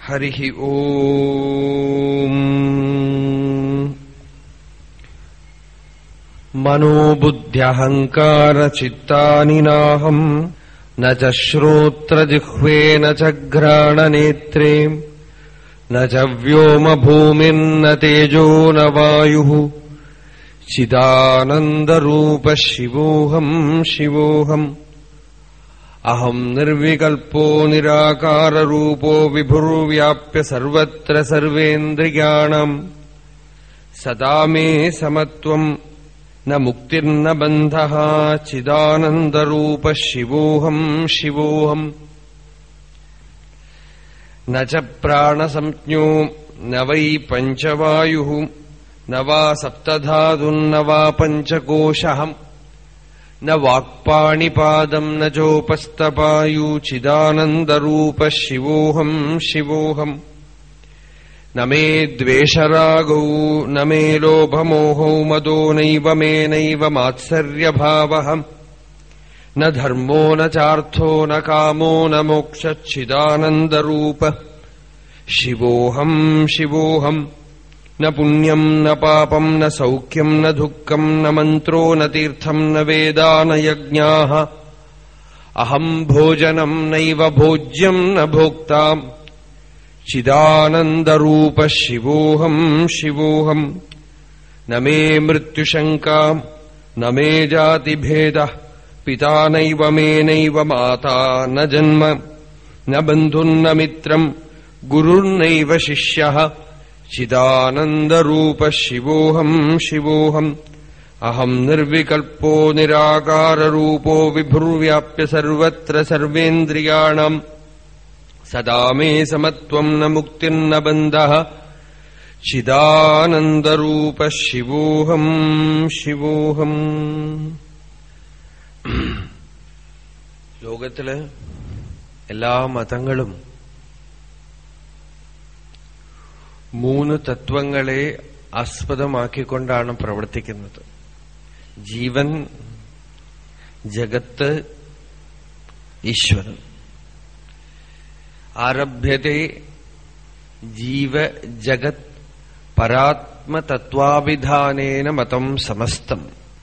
हरिः ओम् मनोबुद्ध्यहङ्कारचित्तानि नाहम् न च श्रोत्रजिह्वे न च घ्राणनेत्रे न च व्योमभूमिर्न तेजो न वायुः चिदानन्दरूपः शिवोऽहम् शिवोऽहम् अहम् निर्विकल्पो निराकाररूपो विभुर्व्याप्य सर्वत्र सर्वेन्द्रियाणाम् सदा मे समत्वम् न मुक्तिर्न बन्धः चिदानन्दरूपः शिवोऽहम् शिवोऽहम् न च प्राणसंज्ञो न वै पञ्चवायुः न वा सप्तधातुर्न वा पञ्चकोशहम् न वाक्पाणिपादम् न चोपस्तपायुचिदानन्दरूपः शिवोऽहम् शिवोऽहम् न मे द्वेषरागौ न मे लोभमोहौ मदो नैव मे नैव मात्सर्यभावः न धर्मो न चार्थो न कामो न मोक्षच्छिदानन्दरूप शिवोऽहम् शिवोऽहम् न पुण्यम् न पापम् न सौख्यम् न दुःखम् न मन्त्रो न तीर्थम् न वेदा न यज्ञाः अहम् भोजनम् नैव भोज्यम् न भोक्ताम् चिदानन्दरूपः शिवोऽहम् शिवोऽहम् न मे मृत्युशङ्का न मे जातिभेदः पिता नैव मे नैव माता न जन्म न बन्धुर्न मित्रम् गुरुर्नैव शिष्यः चिदानन्दरूपः शिवोऽहम् शिवोऽहम् अहम् निर्विकल्पो निराकाररूपो विभुर्व्याप्य सर्वत्र सर्वेन्द्रियाणाम् सदा मे समत्वम् न मुक्तिर्न बन्धः ചിദാനന്ദരൂപ ശിവോഹം ശിവോഹം ലോകത്തില് എല്ലാ മതങ്ങളും മൂന്ന് തത്വങ്ങളെ ആസ്പദമാക്കിക്കൊണ്ടാണ് പ്രവർത്തിക്കുന്നത് ജീവൻ ജഗത്ത് ഈശ്വരൻ ആരഭ്യത്തെ ജീവ ജഗത് പരാത്മതത്വാഭിധാനേന മതം സമസ്തം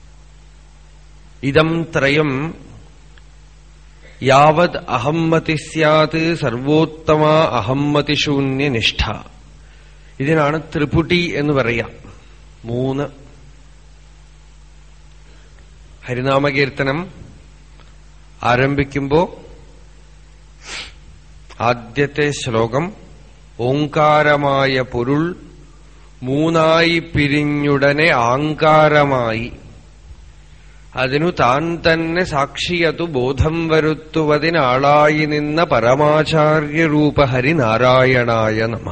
ഇതം ത്രയം യാവത് അഹമ്മതി സ്യാത് സർവോത്തമ അഹമ്മതിശൂന്യനിഷ്ഠ ഇതിനാണ് ത്രിപുടി എന്ന് പറയാം മൂന്ന് ഹരിനാമകീർത്തനം ആരംഭിക്കുമ്പോ ആദ്യത്തെ ശ്ലോകം ഓങ്കാരമായ പൊരുൾ മൂന്നായി പിരിഞ്ഞുടനെ ആങ്കാരമായി അതിനു താൻ തന്നെ സാക്ഷിയതു ബോധം വരുത്തുവതിനാളായി നിന്ന പരമാചാര്യരൂപ ഹരിനാരായണായ നമ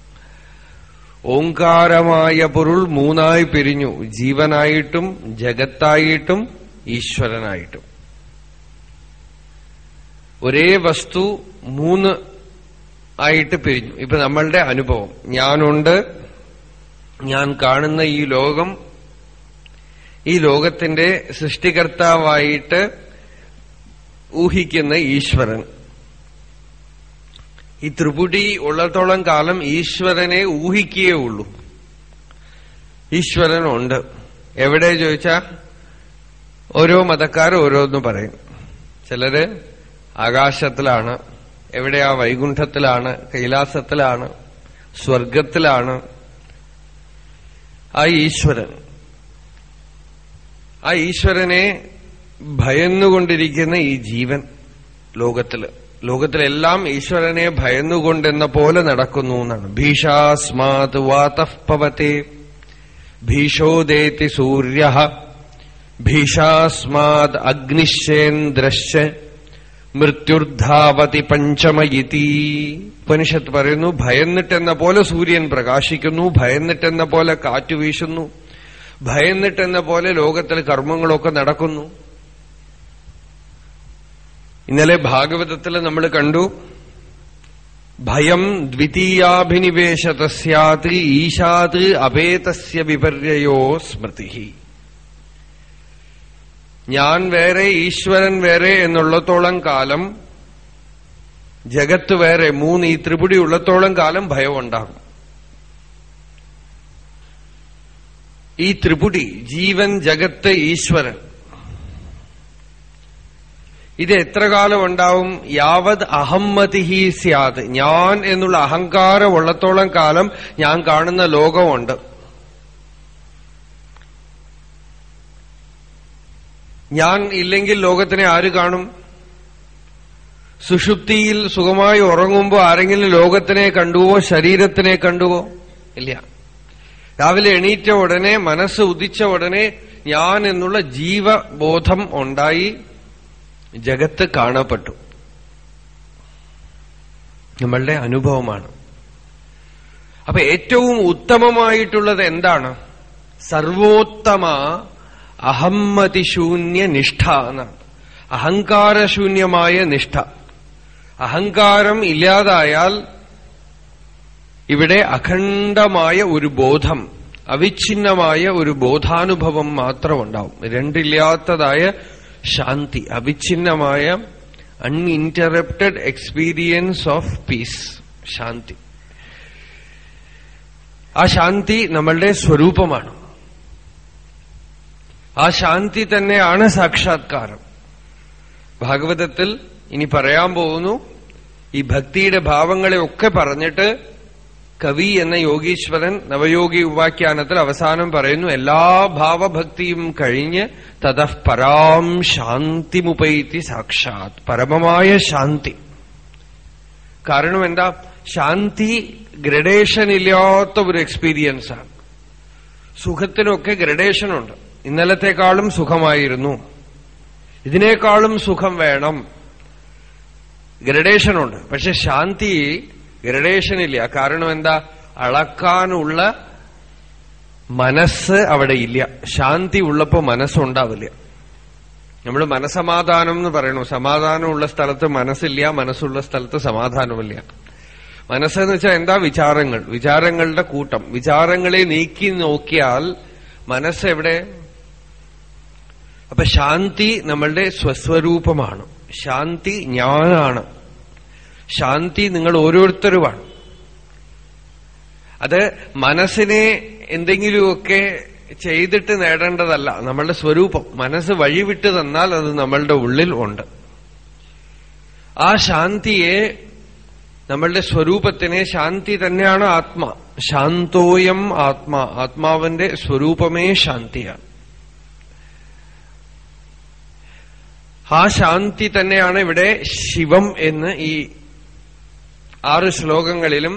ഓങ്കാരമായ പൊരുൾ മൂന്നായി പിരിഞ്ഞു ജീവനായിട്ടും ജഗത്തായിട്ടും ഈശ്വരനായിട്ടും ഒരേ വസ്തു മൂന്ന് ആയിട്ട് പിരിഞ്ഞു ഇപ്പൊ നമ്മളുടെ അനുഭവം ഞാനുണ്ട് ഞാൻ കാണുന്ന ഈ ലോകം ഈ ലോകത്തിന്റെ സൃഷ്ടികർത്താവായിട്ട് ഊഹിക്കുന്ന ഈശ്വരൻ ഈ ത്രിപുടി ഉള്ളത്തോളം കാലം ഈശ്വരനെ ഊഹിക്കേ ഉള്ളൂ ഈശ്വരനുണ്ട് എവിടെ ചോദിച്ചാ ഓരോ മതക്കാർ ഓരോന്ന് പറയും ചിലര് ആകാശത്തിലാണ് എവിടെയാ വൈകുണ്ഠത്തിലാണ് കൈലാസത്തിലാണ് സ്വർഗത്തിലാണ് ആ ഈശ്വരൻ ആ ഈശ്വരനെ ഭയന്നുകൊണ്ടിരിക്കുന്ന ഈ ജീവൻ ലോകത്തില് ലോകത്തിലെല്ലാം ഈശ്വരനെ ഭയന്നുകൊണ്ടെന്ന പോലെ നടക്കുന്നു എന്നാണ് ഭീഷാസ്മാത് വാതഃപവത്തെ ഭീഷോദേതി സൂര്യ ഭീഷാസ്മാത് അഗ്നിശേന്ദ്രശ്ച മൃത്യുർധാവതി പഞ്ചമയിതി ഉപനിഷത്ത് പറയുന്നു ഭയന്നിട്ടെന്ന പോലെ സൂര്യൻ പ്രകാശിക്കുന്നു ഭയന്നിട്ടെന്ന പോലെ കാറ്റ് വീശുന്നു ഭയന്നിട്ടെന്ന പോലെ ലോകത്തിൽ കർമ്മങ്ങളൊക്കെ നടക്കുന്നു ഇന്നലെ ഭാഗവതത്തിൽ നമ്മൾ കണ്ടു ഭയം ദ്വിതീയാഭിനിവേശത സ്യാത് ഈശാത് അപേതസ്യ വിപര്യോ സ്മൃതി ഞാൻ വേറെ ഈശ്വരൻ വേറെ എന്നുള്ളത്തോളം കാലം ജഗത്ത് വേറെ മൂന്ന് ഈ ത്രിപുടി ഉള്ളത്തോളം കാലം ഭയം ഉണ്ടാകും ഈ ത്രിപുടി ജീവൻ ജഗത്ത് ഈശ്വരൻ ഇത് എത്ര കാലം ഉണ്ടാവും യാവത് അഹമ്മതി ഹി സ്യാത് ഞാൻ എന്നുള്ള അഹങ്കാരം ഉള്ളത്തോളം കാലം ഞാൻ കാണുന്ന ലോകമുണ്ട് ഞാൻ ഇല്ലെങ്കിൽ ലോകത്തിനെ ആര് കാണും സുഷുപ്തിയിൽ സുഖമായി ഉറങ്ങുമ്പോൾ ആരെങ്കിലും ലോകത്തിനെ കണ്ടുവോ ശരീരത്തിനെ കണ്ടുവോ ഇല്ല രാവിലെ എണീറ്റ ഉടനെ മനസ്സ് ഉദിച്ച ഉടനെ ഞാൻ എന്നുള്ള ജീവബോധം ഉണ്ടായി ജഗത്ത് കാണപ്പെട്ടു നമ്മളുടെ അനുഭവമാണ് അപ്പൊ ഏറ്റവും ഉത്തമമായിട്ടുള്ളത് എന്താണ് സർവോത്തമ അഹമ്മതിശൂന്യ നിഷ്ഠ എന്നാണ് അഹങ്കാരശൂന്യമായ നിഷ്ഠ അഹങ്കാരം ഇല്ലാതായാൽ ഇവിടെ അഖണ്ഡമായ ഒരു ബോധം അവിഛിന്നമായ ഒരു ബോധാനുഭവം മാത്രം ഉണ്ടാവും രണ്ടില്ലാത്തതായ ശാന്തി അവിഛിന്നമായ അൺഇന്ററപ്റ്റഡ് എക്സ്പീരിയൻസ് ഓഫ് പീസ് ശാന്തി ആ ശാന്തി നമ്മളുടെ സ്വരൂപമാണ് ആ ശാന്തി തന്നെയാണ് സാക്ഷാത്കാരം ഭാഗവതത്തിൽ ഇനി പറയാൻ പോകുന്നു ഈ ഭക്തിയുടെ ഭാവങ്ങളെ ഒക്കെ പറഞ്ഞിട്ട് കവി എന്ന യോഗീശ്വരൻ നവയോഗി ഉപാഖ്യാനത്തിൽ അവസാനം പറയുന്നു എല്ലാ ഭാവഭക്തിയും കഴിഞ്ഞ് തതഃ പരാം ശാന്തിമുപൈത്തി സാക്ഷാത് പരമമായ ശാന്തി കാരണം എന്താ ശാന്തി ഗ്രഡേഷൻ ഇല്ലാത്ത ഒരു എക്സ്പീരിയൻസ് ആണ് സുഖത്തിനൊക്കെ ഗ്രഡേഷൻ ഉണ്ട് ഇന്നലത്തെക്കാളും സുഖമായിരുന്നു ഇതിനേക്കാളും സുഖം വേണം ഗ്രഡേഷൻ ഉണ്ട് പക്ഷെ ശാന്തി ഗ്രഡേഷൻ ഇല്ല കാരണം എന്താ അളക്കാനുള്ള മനസ്സ് അവിടെ ഇല്ല ശാന്തി ഉള്ളപ്പോ മനസ്സുണ്ടാവില്ല നമ്മൾ മനസമാധാനം എന്ന് പറയണു സമാധാനമുള്ള സ്ഥലത്ത് മനസ്സില്ല മനസ്സുള്ള സ്ഥലത്ത് സമാധാനമില്ല മനസ്സെന്ന് വെച്ചാൽ എന്താ വിചാരങ്ങൾ വിചാരങ്ങളുടെ കൂട്ടം വിചാരങ്ങളെ നീക്കി നോക്കിയാൽ മനസ്സ് എവിടെ അപ്പൊ ശാന്തി നമ്മളുടെ സ്വസ്വരൂപമാണ് ശാന്തി ഞാനാണ് ശാന്തി നിങ്ങൾ ഓരോരുത്തരുമാണ് അത് മനസ്സിനെ എന്തെങ്കിലുമൊക്കെ ചെയ്തിട്ട് നേടേണ്ടതല്ല നമ്മളുടെ സ്വരൂപം മനസ്സ് വഴിവിട്ട് തന്നാൽ അത് നമ്മളുടെ ഉള്ളിൽ ഉണ്ട് ആ ശാന്തിയെ നമ്മളുടെ സ്വരൂപത്തിനെ ശാന്തി തന്നെയാണ് ആത്മ ശാന്തോയം ആത്മാ ആത്മാവിന്റെ സ്വരൂപമേ ശാന്തിയാണ് ആ ശാന്തി തന്നെയാണ് ഇവിടെ ശിവം എന്ന് ഈ ആറ് ശ്ലോകങ്ങളിലും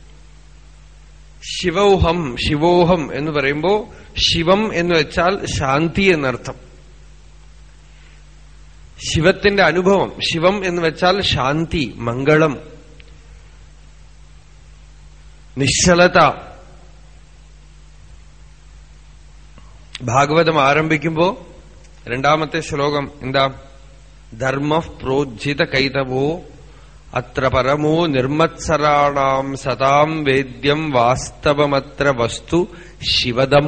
ശിവോഹം ശിവോഹം എന്ന് പറയുമ്പോ ശിവം എന്ന് വെച്ചാൽ ശാന്തി എന്നർത്ഥം ശിവത്തിന്റെ അനുഭവം ശിവം എന്ന് വെച്ചാൽ ശാന്തി മംഗളം നിശ്ചലത ഭാഗവതം ആരംഭിക്കുമ്പോ രണ്ടാമത്തെ ശ്ലോകം എന്താ ധർമ്മ പ്രോജ്ജിത കൈതവോ അത്ര പരമോ നിർമ്മത്സരാണാം സതാം വേദ്യം വാസ്തവമത്ര വസ്തു ശിവദം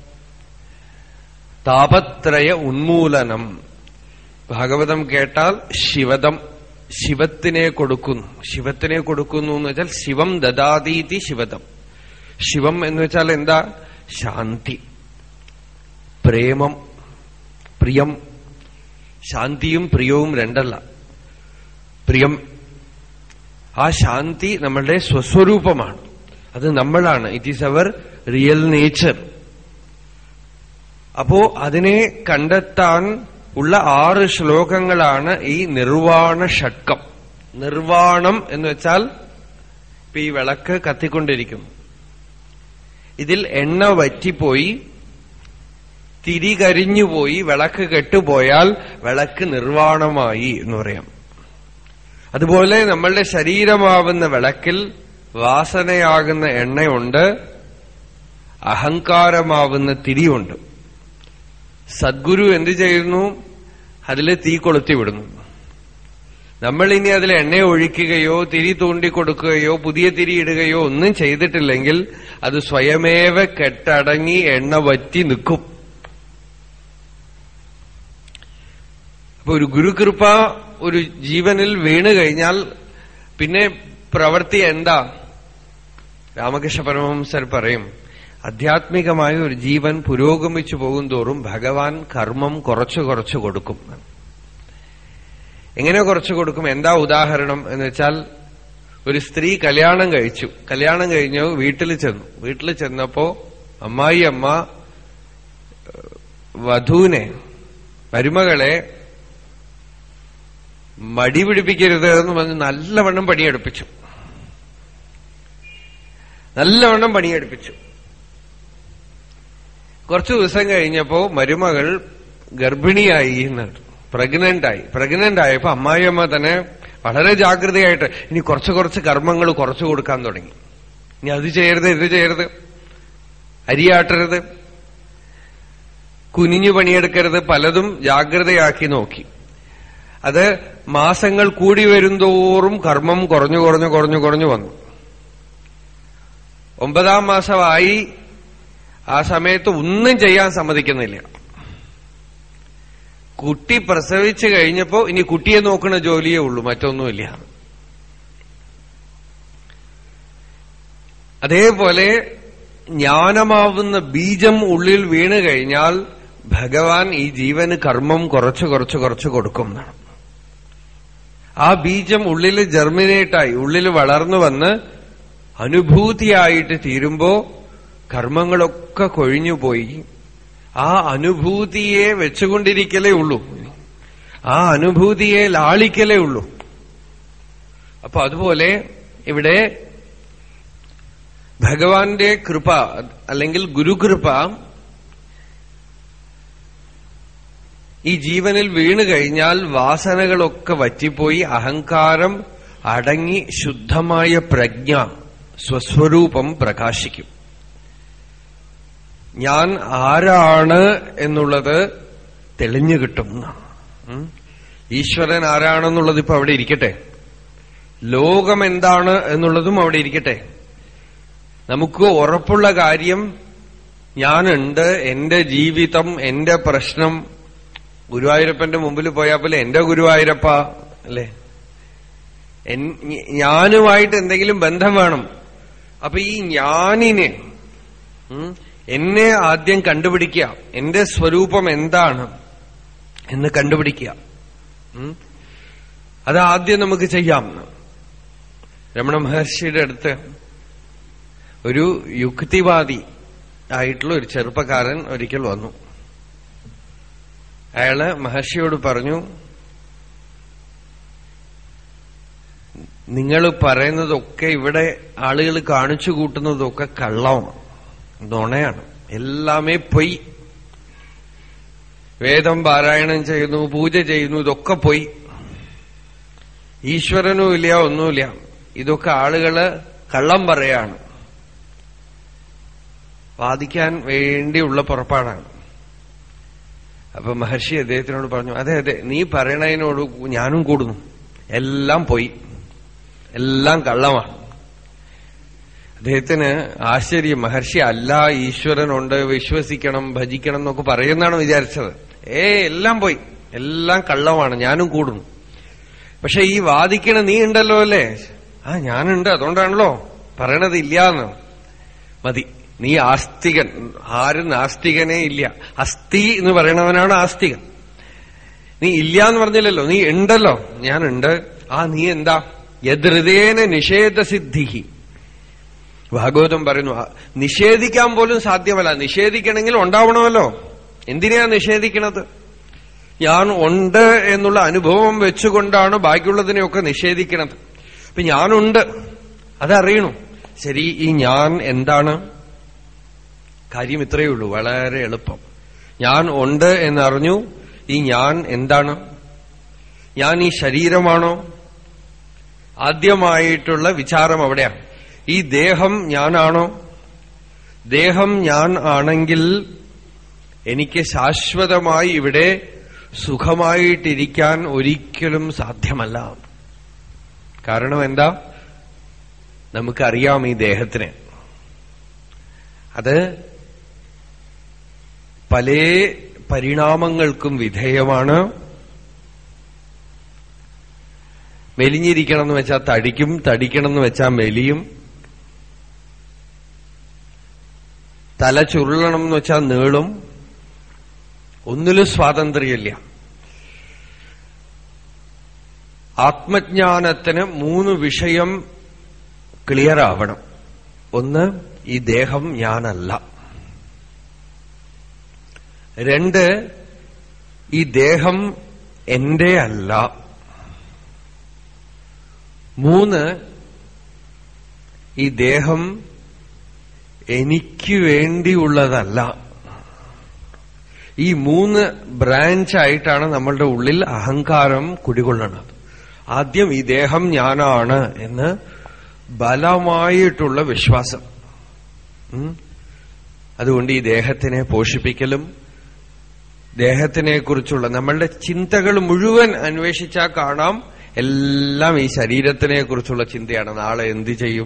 താപത്രയ ഉന്മൂലനം ഭാഗവതം കേട്ടാൽ ശിവദം ശിവത്തിനെ കൊടുക്കുന്നു ശിവത്തിനെ കൊടുക്കുന്നു എന്ന് വെച്ചാൽ ശിവം ദദാതീതി ശിവദം ശിവം എന്ന് വെച്ചാൽ എന്താ ശാന്തി പ്രേമം പ്രിയം ശാന്തിയും പ്രിയവും രണ്ടല്ല പ്രിയം ആ ശാന്തി നമ്മളുടെ സ്വസ്വരൂപമാണ് അത് നമ്മളാണ് it is our real nature അപ്പോ അതിനെ കണ്ടെത്താൻ ഉള്ള ആറ് ശ്ലോകങ്ങളാണ് ഈ നിർവാണ ഷഡ്കം നിർവാണം എന്ന് വെച്ചാൽ ഇപ്പൊ ഈ വിളക്ക് കത്തിക്കൊണ്ടിരിക്കുന്നു ഇതിൽ എണ്ണ വറ്റിപ്പോയി തിരി കരിഞ്ഞുപോയി വിളക്ക് കെട്ടുപോയാൽ വിളക്ക് നിർവാണമായി എന്ന് പറയാം അതുപോലെ നമ്മളുടെ ശരീരമാവുന്ന വിളക്കിൽ വാസനയാകുന്ന എണ്ണയുണ്ട് അഹങ്കാരമാവുന്ന തിരിയുണ്ട് സദ്ഗുരു എന്ത് ചെയ്യുന്നു അതിൽ തീ കൊളുത്തി വിടുന്നു നമ്മൾ ഇനി അതിൽ എണ്ണ ഒഴിക്കുകയോ തിരി തൂണ്ടിക്കൊടുക്കുകയോ പുതിയ തിരി ഇടുകയോ ഒന്നും ചെയ്തിട്ടില്ലെങ്കിൽ അത് സ്വയമേവ കെട്ടടങ്ങി എണ്ണ വറ്റി നിൽക്കും അപ്പൊ ഒരു ഗുരുകൃപ ഒരു ജീവനിൽ വീണു കഴിഞ്ഞാൽ പിന്നെ പ്രവൃത്തി എന്താ രാമകൃഷ്ണ പരമഹംസർ പറയും ആധ്യാത്മികമായ ഒരു ജീവൻ പുരോഗമിച്ചു പോകും തോറും ഭഗവാൻ കർമ്മം കുറച്ചു കുറച്ചു കൊടുക്കും എങ്ങനെ കുറച്ചു കൊടുക്കും എന്താ ഉദാഹരണം എന്ന് വെച്ചാൽ ഒരു സ്ത്രീ കല്യാണം കഴിച്ചു കല്യാണം കഴിഞ്ഞു വീട്ടിൽ ചെന്നു വീട്ടിൽ ചെന്നപ്പോ അമ്മായി അമ്മ വധുവിനെ മരുമകളെ മടി പിടിപ്പിക്കരുത് എന്ന് പറഞ്ഞ് നല്ലവണ്ണം പണിയെടുപ്പിച്ചു നല്ലവണ്ണം പണിയെടുപ്പിച്ചു കുറച്ചു ദിവസം കഴിഞ്ഞപ്പോ മരുമകൾ ഗർഭിണിയായി എന്നാണ് പ്രഗ്നന്റ് ആയി പ്രഗ്നന്റ് ആയപ്പോ അമ്മായിയമ്മ തന്നെ വളരെ ജാഗ്രതയായിട്ട് ഇനി കുറച്ച് കുറച്ച് കർമ്മങ്ങൾ കുറച്ചു കൊടുക്കാൻ തുടങ്ങി ഇനി അത് ചെയ്യരുത് ഇത് ചെയ്യരുത് അരിയാട്ടരുത് കുനിഞ്ഞു പണിയെടുക്കരുത് പലതും ജാഗ്രതയാക്കി നോക്കി അത് മാസങ്ങൾ കൂടി വരുംതോറും കർമ്മം കുറഞ്ഞു കുറഞ്ഞു കുറഞ്ഞു കുറഞ്ഞു വന്നു ഒമ്പതാം മാസമായി ആ സമയത്ത് ഒന്നും ചെയ്യാൻ സമ്മതിക്കുന്നില്ല കുട്ടി പ്രസവിച്ചു കഴിഞ്ഞപ്പോ ഇനി കുട്ടിയെ നോക്കുന്ന ജോലിയേ ഉള്ളൂ മറ്റൊന്നുമില്ല അതേപോലെ ജ്ഞാനമാവുന്ന ബീജം ഉള്ളിൽ വീണ് കഴിഞ്ഞാൽ ഭഗവാൻ ഈ ജീവന് കർമ്മം കുറച്ച് കുറച്ച് കുറച്ച് കൊടുക്കും എന്നാണ് ആ ബീജം ഉള്ളിൽ ജർമിനേറ്റായി ഉള്ളിൽ വളർന്നു വന്ന് അനുഭൂതിയായിട്ട് തീരുമ്പോ കർമ്മങ്ങളൊക്കെ കൊഴിഞ്ഞുപോയി ആ അനുഭൂതിയെ വെച്ചുകൊണ്ടിരിക്കലേ ഉള്ളൂ ആ അനുഭൂതിയെ ലാളിക്കലേ ഉള്ളൂ അപ്പൊ അതുപോലെ ഇവിടെ ഭഗവാന്റെ കൃപ അല്ലെങ്കിൽ ഗുരുകൃപ ഈ ജീവനിൽ വീണു കഴിഞ്ഞാൽ വാസനകളൊക്കെ വറ്റിപ്പോയി അഹങ്കാരം അടങ്ങി ശുദ്ധമായ പ്രജ്ഞ സ്വസ്വരൂപം പ്രകാശിക്കും ഞാൻ ആരാണ് എന്നുള്ളത് തെളിഞ്ഞു കിട്ടും ഉം. ഈശ്വരൻ ആരാണെന്നുള്ളത് ഇപ്പൊ അവിടെ ഇരിക്കട്ടെ ലോകം എന്താണ് എന്നുള്ളതും അവിടെ ഇരിക്കട്ടെ നമുക്ക് ഉറപ്പുള്ള കാര്യം ഞാനുണ്ട് എന്റെ ജീവിതം എന്റെ പ്രശ്നം ഗുരുവായൂരപ്പന്റെ മുമ്പിൽ പോയാൽ പോലെ എന്റെ ഗുരുവായൂരപ്പ അല്ലേ എൻ- ഞാനുമായിട്ട് എന്തെങ്കിലും ബന്ധം വേണം അപ്പൊ ഈ ഞാനിനെ ഉം, എന്നെ ആദ്യം കണ്ടുപിടിക്കുക എന്റെ സ്വരൂപം എന്താണ് എന്ന് കണ്ടുപിടിക്കുക ഉം. അത് ആദ്യം നമുക്ക് ചെയ്യാം രമണ മഹർഷിയുടെ അടുത്ത് ഒരു യുക്തിവാദി ആയിട്ടുള്ള ഒരു ചെറുപ്പക്കാരൻ ഒരിക്കൽ വന്നു അയാള് മഹർഷിയോട് പറഞ്ഞു നിങ്ങൾ പറയുന്നതൊക്കെ ഇവിടെ ആളുകൾ കാണിച്ചു കൂട്ടുന്നതൊക്കെ കള്ളമാണ് നുണയാണ് എല്ലാമേ പൊയ് വേദം പാരായണം ചെയ്യുന്നു പൂജ ചെയ്യുന്നു ഇതൊക്കെ പൊയ് ഈശ്വരനും ഇല്ല ഒന്നുമില്ല ഇതൊക്കെ ആളുകള് കള്ളം പറയാണ് വാദിക്കാൻ വേണ്ടിയുള്ള പുറപ്പാടാണ് അപ്പൊ മഹർഷി അദ്ദേഹത്തിനോട് പറഞ്ഞു അതെ അതെ നീ പറയണതിനോട് ഞാനും കൂടുന്നു എല്ലാം പോയി എല്ലാം കള്ളമാണ് അദ്ദേഹത്തിന് ആശ്ചര്യം മഹർഷി അല്ല ഈശ്വരനുണ്ട് വിശ്വസിക്കണം ഭജിക്കണം എന്നൊക്കെ പറയുന്നാണ് വിചാരിച്ചത് ഏ എല്ലാം പോയി എല്ലാം കള്ളമാണ് ഞാനും കൂടുന്നു പക്ഷെ ഈ വാദിക്കണ നീ ഉണ്ടല്ലോ അല്ലേ ആ ഞാനുണ്ട് അതുകൊണ്ടാണല്ലോ പറയണത് ഇല്ലാന്ന് മതി നീ ആസ്തികൻ ആരും നാസ്തികനേ ഇല്ല അസ്ഥി എന്ന് പറയണവനാണ് ആസ്തികൻ നീ ഇല്ല എന്ന് പറഞ്ഞില്ലല്ലോ നീ ഉണ്ടല്ലോ ഞാനുണ്ട് ആ നീ എന്താ യദൃതേന നിഷേധസിദ്ധി ഭാഗവതം പറയുന്നു ആ, നിഷേധിക്കാൻ പോലും സാധ്യമല്ല നിഷേധിക്കണമെങ്കിൽ ഉണ്ടാവണമല്ലോ എന്തിനാ നിഷേധിക്കണത് ഞാൻ ഉണ്ട് എന്നുള്ള അനുഭവം വെച്ചുകൊണ്ടാണ് ബാക്കിയുള്ളതിനെയൊക്കെ നിഷേധിക്കണത് അപ്പൊ ഞാനുണ്ട് അതറിയണു ശരി ഈ ഞാൻ എന്താണ് കാര്യം ഇത്രയേ ഉള്ളൂ വളരെ എളുപ്പം ഞാൻ ഉണ്ട് എന്നറിഞ്ഞു ഈ ഞാൻ എന്താണ് ഞാൻ ഈ ശരീരമാണോ ആദ്യമായിട്ടുള്ള വിചാരം അവിടെയാണ് ഈ ദേഹം ഞാനാണോ ദേഹം ഞാൻ ആണെങ്കിൽ എനിക്ക് ശാശ്വതമായി ഇവിടെ സുഖമായിട്ടിരിക്കാൻ ഒരിക്കലും സാധ്യമല്ല കാരണം എന്താ നമുക്കറിയാം ഈ ദേഹത്തിനെ അത് പല പരിണാമങ്ങൾക്കും വിധേയമാണ് മെലിഞ്ഞിരിക്കണം എന്ന് വെച്ചാൽ തടിക്കും തടിക്കണം എന്ന് വെച്ചാൽ മെലിയും തല ചുരുളണം എന്ന് വെച്ചാൽ നീളും ഒന്നിലും സ്വാതന്ത്ര്യമില്ല ആത്മജ്ഞാനത്തിന് മൂന്ന് വിഷയം ക്ലിയർ ആവണം ഒന്ന് ഈ ദേഹം ഞാനല്ല രണ്ട് ഈ ദേഹം എന്റെ അല്ല മൂന്ന് ഈ ദേഹം എനിക്ക് വേണ്ടിയുള്ളതല്ല ഈ മൂന്ന് ബ്രാഞ്ച് ആയിട്ടാണ് നമ്മളുടെ ഉള്ളിൽ അഹങ്കാരം കുടികൊള്ളുന്നത് ആദ്യം ഈ ദേഹം ഞാനാണ് എന്ന് ബലമായിട്ടുള്ള വിശ്വാസം ഉം. അതുകൊണ്ട് ഈ ദേഹത്തിനെ പോഷിപ്പിക്കലും ദേഹത്തിനെക്കുറിച്ചുള്ള നമ്മളുടെ ചിന്തകൾ മുഴുവൻ അന്വേഷിച്ചാൽ കാണാം എല്ലാം ഈ ശരീരത്തിനെ കുറിച്ചുള്ള ചിന്തയാണ് നാളെ എന്ത് ചെയ്യും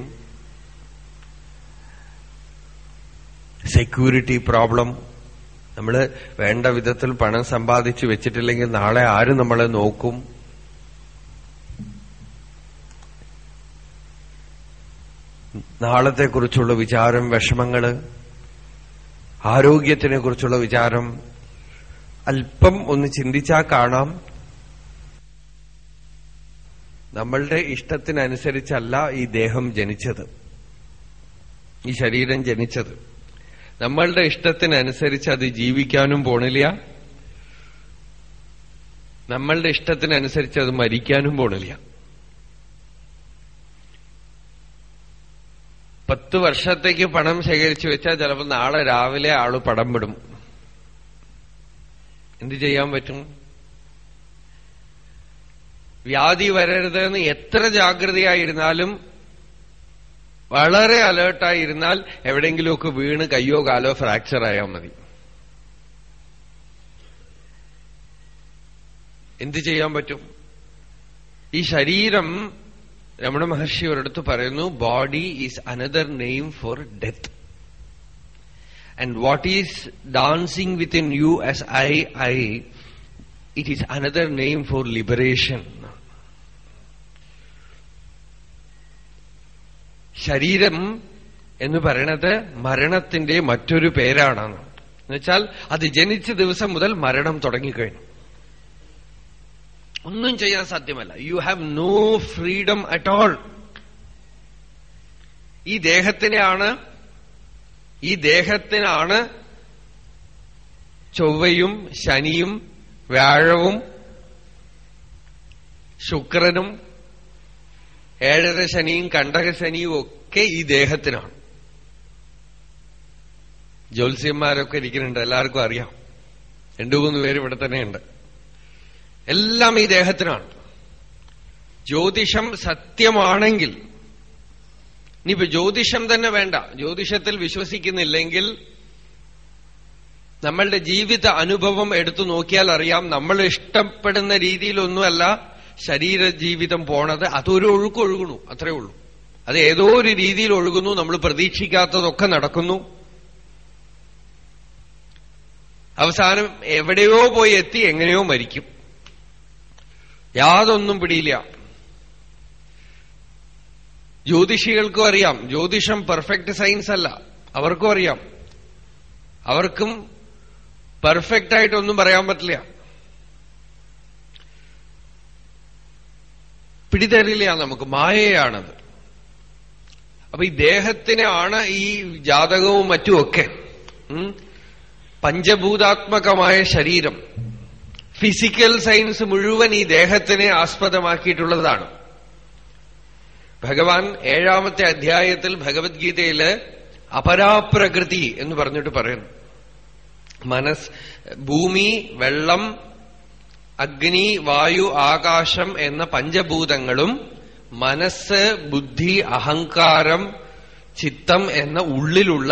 സെക്യൂരിറ്റി പ്രോബ്ലം നമ്മൾ വേണ്ട വിധത്തിൽ പണം സമ്പാദിച്ചു വെച്ചിട്ടില്ലെങ്കിൽ നാളെ ആര് നമ്മളെ നോക്കും നാളത്തെക്കുറിച്ചുള്ള വിചാരം വിഷമങ്ങള് ആരോഗ്യത്തിനെ കുറിച്ചുള്ള വിചാരം അല്പം ഒന്ന് ചിന്തിച്ചാൽ കാണാം നമ്മളുടെ ഇഷ്ടത്തിനനുസരിച്ചല്ല ഈ ദേഹം ജനിച്ചത് ഈ ശരീരം ജനിച്ചത് നമ്മളുടെ ഇഷ്ടത്തിനനുസരിച്ച് അത് ജീവിക്കാനും പോണില്ല നമ്മളുടെ ഇഷ്ടത്തിനനുസരിച്ച് അത് മരിക്കാനും പോണില്ല പത്ത് വർഷത്തേക്ക് പണം ശേഖരിച്ചു വെച്ചാൽ ചിലപ്പോൾ നാളെ രാവിലെ ആള് പടം വിടും എന്ത് ചെയ്യാൻ പറ്റും വ്യാധി വരരുതെന്ന് എത്ര ജാഗ്രതയായിരുന്നാലും വളരെ അലേർട്ടായിരുന്നാൽ എവിടെയെങ്കിലുമൊക്കെ വീണ് കയ്യോ കാലോ ഫ്രാക്ചർ ആയാൽ മതി എന്ത് ചെയ്യാൻ പറ്റും ഈ ശരീരം രമണ മഹർഷി ഒരിടത്ത് പറയുന്നു body is another name for death and what is dancing within you as I I it is another name for liberation ശരീരം എന്ന് പറയണത് മരണത്തിന്റെ മറ്റൊരു പേരാണ് എന്നുവെച്ചാൽ അത് ജനിച്ച ദിവസം മുതൽ മരണം തുടങ്ങിക്കഴിഞ്ഞു ഒന്നും ചെയ്യാൻ സാധ്യമല്ല you have no freedom at all ഈ ദേഹത്തിനെയാണ് ഈ ദേഹത്തിനാണ് ചൊവ്വയും ശനിയും വ്യാഴവും ശുക്രനും ഏഴര ശനിയും കണ്ടക ശനിയും ഒക്കെ ഈ ദേഹത്തിനാണ് ജ്യോത്സ്യന്മാരൊക്കെ ഇരിക്കുന്നുണ്ട് എല്ലാവർക്കും അറിയാം രണ്ടു മൂന്ന് പേര് ഇവിടെ തന്നെയുണ്ട് എല്ലാം ഈ ദേഹത്തിനാണ് ജ്യോതിഷം സത്യമാണെങ്കിൽ ഇനിയിപ്പോ ജ്യോതിഷം തന്നെ വേണ്ട ജ്യോതിഷത്തിൽ വിശ്വസിക്കുന്നില്ലെങ്കിൽ നമ്മളുടെ ജീവിത അനുഭവം എടുത്തു നോക്കിയാൽ അറിയാം നമ്മൾ ഇഷ്ടപ്പെടുന്ന രീതിയിലൊന്നുമല്ല ശരീര ജീവിതം പോണത് അതൊരു ഒഴുക്കൊഴുകണു അത്രേ ഉള്ളൂ അത് ഏതോ ഒരു രീതിയിൽ ഒഴുകുന്നു നമ്മൾ പ്രതീക്ഷിക്കാത്തതൊക്കെ നടക്കുന്നു അവസാനം എവിടെയോ പോയി എത്തി എങ്ങനെയോ മരിക്കും യാതൊന്നും പിടിയില്ല ജ്യോതിഷികൾക്കും അറിയാം ജ്യോതിഷം പെർഫെക്റ്റ് സയൻസ് അല്ല അവർക്കും അറിയാം അവർക്കും പെർഫെക്റ്റ് ആയിട്ടൊന്നും പറയാൻ പറ്റില്ല പിടിതരില്ല നമുക്ക് മായയാണത് അപ്പൊ ഈ ദേഹത്തിനാണ് ഈ ജാതകവും മറ്റുമൊക്കെ ഉം, പഞ്ചഭൂതാത്മകമായ ശരീരം ഫിസിക്കൽ സയൻസ് മുഴുവൻ ഈ ദേഹത്തിനെ ആസ്പദമാക്കിയിട്ടുള്ളതാണ് ഭഗവാൻ ഏഴാമത്തെ അധ്യായത്തിൽ ഭഗവത്ഗീതയില് അപരാപ്രകൃതി എന്ന് പറഞ്ഞിട്ട് പറയുന്നു മനസ് ഭൂമി വെള്ളം അഗ്നി വായു ആകാശം എന്ന പഞ്ചഭൂതങ്ങളും മനസ്സ് ബുദ്ധി അഹങ്കാരം ചിത്തം എന്ന ഉള്ളിലുള്ള